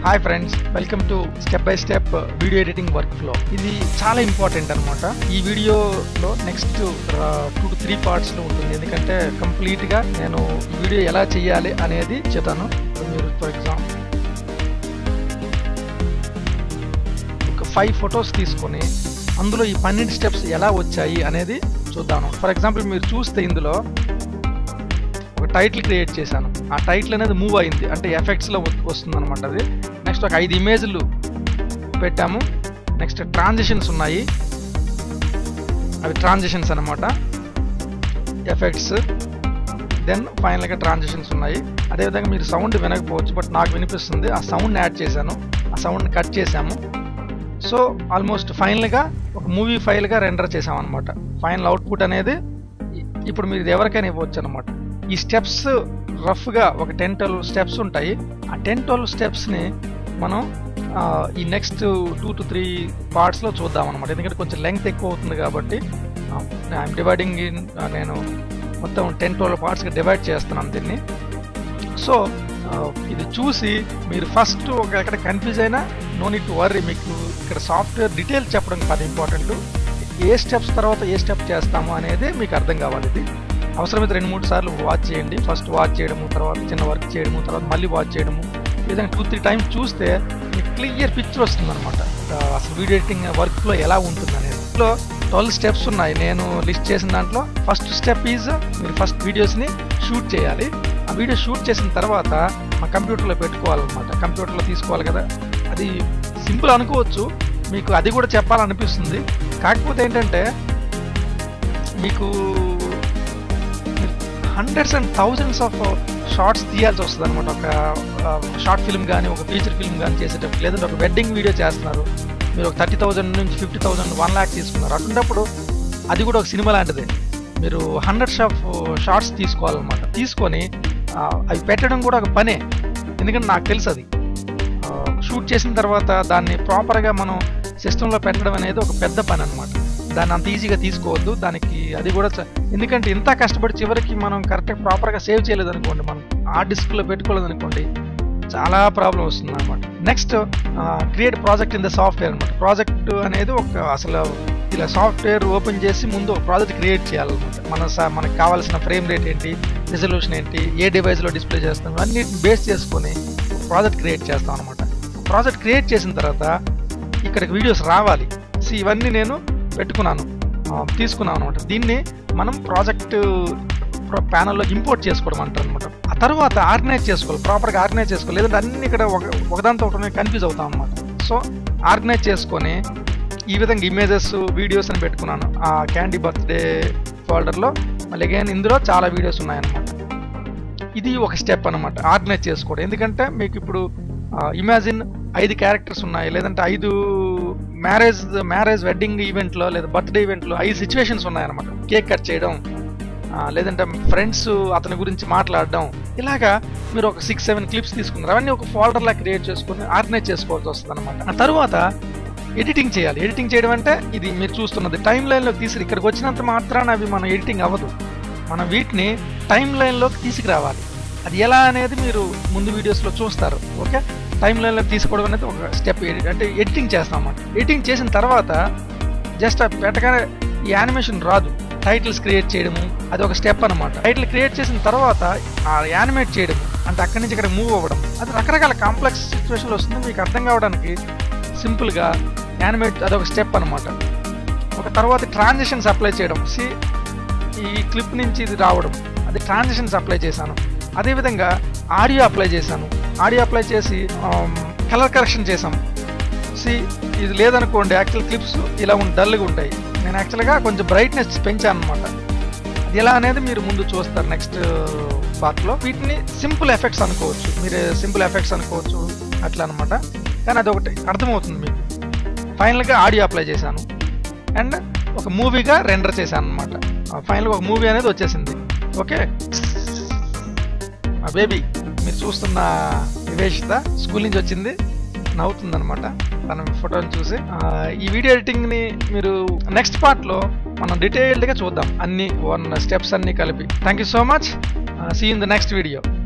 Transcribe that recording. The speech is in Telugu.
hi friends welcome to step by step video editing work flow ఇది చాలా ఇంపార్టెంట్ అనమాట ఈ వీడియోలో నెక్స్ట్ టూ టు త్రీ పార్ట్స్లో ఉంటుంది ఎందుకంటే కంప్లీట్గా నేను ఈ వీడియో ఎలా చేయాలి అనేది చెప్తాను ఇప్పుడు మీరు ఫర్ ఎగ్జాంపుల్ ఒక ఫైవ్ ఫొటోస్ తీసుకొని అందులో ఈ పన్నెండు స్టెప్స్ ఎలా వచ్చాయి అనేది చూద్దాం ఫర్ ఎగ్జాంపుల్ మీరు చూస్తే ఇందులో ఒక టైటిల్ క్రియేట్ చేశాను ఆ టైటిల్ అనేది మూవ్ అయింది అంటే ఎఫెక్ట్స్లో వస్తుంది అనమాట అది నెక్స్ట్ ఒక ఐదు ఇమేజ్లు పెట్టాము నెక్స్ట్ ట్రాన్సిషన్స్ ఉన్నాయి అవి ట్రాన్సిషన్స్ అనమాట ఎఫెక్ట్స్ దెన్ ఫైనల్గా ట్రాన్సిషన్స్ ఉన్నాయి అదేవిధంగా మీరు సౌండ్ వినకపోవచ్చు బట్ నాకు వినిపిస్తుంది ఆ సౌండ్ యాడ్ చేశాను ఆ సౌండ్ కట్ చేశాము సో ఆల్మోస్ట్ ఫైనల్గా ఒక మూవీ ఫైల్గా రెండర్ చేసాం అనమాట ఫైనల్ అవుట్పుట్ అనేది ఇప్పుడు మీరు ఇది ఎవరికైనా ఇవ్వచ్చు అనమాట ఈ స్టెప్స్ రఫ్గా ఒక టెన్ ట్వెల్వ్ స్టెప్స్ ఉంటాయి ఆ టెన్ ట్వెల్వ్ స్టెప్స్ని మనం ఈ నెక్స్ట్ టూ టు త్రీ పార్ట్స్లో చూద్దాం అనమాట ఎందుకంటే కొంచెం లెంగ్త్ ఎక్కువ అవుతుంది కాబట్టి ఐఎమ్ డివైడింగ్ ఇన్ నేను మొత్తం టెన్ ట్వెల్వ్ పార్ట్స్గా డివైడ్ చేస్తున్నాను దీన్ని సో ఇది చూసి మీరు ఫస్ట్ ఒక ఎక్కడ కన్ఫ్యూజ్ అయినా నో నీట్ టు వర్రీ మీకు ఇక్కడ సాఫ్ట్వేర్ డీటెయిల్స్ చెప్పడం కాదు ఇంపార్టెంట్ ఏ స్టెప్స్ తర్వాత ఏ స్టెప్ చేస్తాము అనేది మీకు అర్థం కావాలి ఇది అవసరమైతే రెండు మూడు సార్లు వాచ్ చేయండి ఫస్ట్ వాచ్ చేయడము తర్వాత చిన్న వర్క్ చేయడము తర్వాత మళ్ళీ వాచ్ చేయడము ఈ విధంగా టూ త్రీ టైమ్స్ చూస్తే మీకు క్లియర్ పిక్చర్ వస్తుంది అనమాట అసలు వీడియో ఎడిటింగ్ వర్క్లో ఎలా ఉంటుంది అనేది ఇందులో ట్వెల్వ్ స్టెప్స్ ఉన్నాయి నేను లిస్ట్ చేసిన దాంట్లో ఫస్ట్ స్టెప్ ఈజ్ మీరు ఫస్ట్ వీడియోస్ని షూట్ చేయాలి ఆ వీడియో షూట్ చేసిన తర్వాత మా కంప్యూటర్లో పెట్టుకోవాలన్నమాట కంప్యూటర్లో తీసుకోవాలి కదా అది సింపుల్ అనుకోవచ్చు మీకు అది కూడా చెప్పాలనిపిస్తుంది కాకపోతే ఏంటంటే మీకు hundreds and thousands of shorts తీయాల్సి వస్తుంది అనమాట ఒక షార్ట్ ఫిల్మ్ కానీ ఒక ఫీచర్ ఫిల్మ్ కానీ చేసేటప్పుడు లేదంటే ఒక వెడ్డింగ్ వీడియో చేస్తున్నారు మీరు ఒక థర్టీ థౌజండ్ నుంచి ఫిఫ్టీ థౌజండ్ వన్ ల్యాక్ తీసుకున్నారు అటువంటిప్పుడు అది కూడా ఒక సినిమా లాంటిదే మీరు హండ్రెడ్స్ ఆఫ్ షార్ట్స్ తీసుకోవాలన్నమాట తీసుకొని అవి పెట్టడం కూడా ఒక పనే ఎందుకంటే నాకు తెలుసు అది షూట్ చేసిన తర్వాత దాన్ని ప్రాపర్గా మనం సిస్టంలో పెట్టడం అనేది ఒక పెద్ద పని అనమాట దాన్ని అంత ఈజీగా తీసుకోవద్దు దానికి అది కూడా ఎందుకంటే ఇంత కష్టపడి చివరికి మనం కరెక్ట్గా ప్రాపర్గా సేవ్ చేయలేదు అనుకోండి మనం ఆ డిస్క్లో పెట్టుకోలేదు అనుకోండి చాలా ప్రాబ్లం వస్తుంది అనమాట next create project in the software అనమాట ప్రాజెక్ట్ అనేది ఒక అసలు ఇలా సాఫ్ట్వేర్ ఓపెన్ చేసి ముందు ఒక ప్రాజెక్ట్ క్రియేట్ చేయాలన్నమాట మన మనకు కావాల్సిన ఫ్రేమ్ రేట్ ఏంటి రిజల్యూషన్ ఏంటి ఏ డివైస్లో డిస్ప్లే చేస్తాం అన్నిటిని బేస్ చేసుకొని ప్రాజెక్ట్ క్రియేట్ చేస్తాం అనమాట ప్రాజెక్ట్ క్రియేట్ చేసిన తర్వాత ఇక్కడికి వీడియోస్ రావాలి సో ఇవన్నీ నేను పెట్టుకున్నాను తీసుకున్నాను అనమాట దీన్ని మనం ప్రాజెక్ట్ ప్యానల్లో ఇంపోర్ట్ చేసుకోవడం అంటారు అనమాట ఆ తర్వాత ఆర్గనైజ్ చేసుకోవాలి ప్రాపర్గా ఆర్గనైజ్ చేసుకోవాలి లేదంటే అన్ని ఇక్కడ ఒక ఒకదాంతో ఒకటి కన్ఫ్యూజ్ అవుతాం అనమాట సో ఆర్గనైజ్ చేసుకొని ఈ విధంగా ఇమేజెస్ వీడియోస్ అని పెట్టుకున్నాను ఆ క్యాండీ బర్త్డే ఫోల్డర్లో మళ్ళీ అగైన్ ఇందులో చాలా వీడియోస్ ఉన్నాయన్నమాట ఇది ఒక స్టెప్ అనమాట ఆర్గనైజ్ చేసుకోవడం ఎందుకంటే మీకు ఇప్పుడు ఇమాజిన్ ఐదు క్యారెక్టర్స్ ఉన్నాయి లేదంటే ఐదు మ్యారేజ్ మ్యారేజ్ వెడ్డింగ్ ఈవెంట్లో లేదా బర్త్డే ఈవెంట్లో ఐదు సిచ్యువేషన్స్ ఉన్నాయన్నమాట కేక్ కట్ చేయడం లేదంటే ఫ్రెండ్స్ అతని గురించి మాట్లాడడం ఇలాగా మీరు ఒక సిక్స్ సెవెన్ క్లిప్స్ తీసుకున్నారు అవన్నీ ఒక ఫోల్డర్లా క్రియేట్ చేసుకుని ఆర్గనైజ్ చేసుకోవాల్సి వస్తుంది అనమాట ఆ తర్వాత ఎడిటింగ్ చేయాలి ఎడిటింగ్ చేయడం అంటే ఇది మీరు చూస్తున్నది టైం లైన్లోకి తీసి ఇక్కడికి వచ్చినంత మాత్రాన అవి మన ఎడిటింగ్ అవ్వదు మనం వీటిని టైం లైన్లోకి తీసుకురావాలి అది ఎలా అనేది మీరు ముందు వీడియోస్లో చూస్తారు ఓకే టైం లైన్లో తీసుకోవడం అనేది ఒక స్టెప్ అంటే ఎడిటింగ్ చేస్తాం అన్నమాట ఎడిటింగ్ చేసిన తర్వాత జస్ట్ పెట్టగానే ఈ యానిమేషన్ రాదు టైటిల్స్ క్రియేట్ చేయడము అది ఒక స్టెప్ అనమాట టైటిల్ క్రియేట్ చేసిన తర్వాత ఆ యానిమేట్ చేయడం అంటే అక్కడి నుంచి ఇక్కడ మూవ్ అవ్వడం అది రకరకాల కాంప్లెక్స్ సిచ్యువేషన్లో వస్తుంది మీకు అర్థం కావడానికి సింపుల్గా యానిమేట్ అదొక స్టెప్ అనమాట ఒక తర్వాత ట్రాన్సిషన్స్ అప్లై చేయడం సి ఈ క్లిప్ నుంచి ఇది రావడం అది ట్రాన్సిషన్స్ అప్లై చేశాను అదేవిధంగా ఆడియో అప్లై చేశాను ఆడియో అప్లై చేసి కలర్ కరెక్షన్ చేసాం సి ఇది లేదనుకోండి యాక్చువల్ క్లిప్స్ ఇలా డల్గా ఉంటాయి నేను యాక్చువల్గా కొంచెం బ్రైట్నెస్ పెంచాను అనమాట అది ఎలా అనేది మీరు ముందు చూస్తారు నెక్స్ట్ పార్ట్లో వీటిని సింపుల్ ఎఫెక్ట్స్ అనుకోవచ్చు మీరు సింపుల్ ఎఫెక్ట్స్ అనుకోవచ్చు అట్లా అనమాట కానీ అది ఒకటి అర్థమవుతుంది మీకు ఫైనల్గా ఆడియో అప్లై చేశాను అండ్ ఒక మూవీగా రెండర్ చేశాను అనమాట ఫైనల్గా ఒక మూవీ అనేది వచ్చేసింది ఓకే మా బేబీ మీరు చూస్తున్న వివేషిత స్కూల్ నుంచి వచ్చింది నవ్వుతుంది అనమాట తన ఫోటోని చూసి ఈ వీడియో ఎడిటింగ్ని మీరు నెక్స్ట్ పార్ట్లో మనం డీటెయిల్డ్గా చూద్దాం అన్ని వన్ స్టెప్స్ అన్ని కలిపి thank you so much see in the next video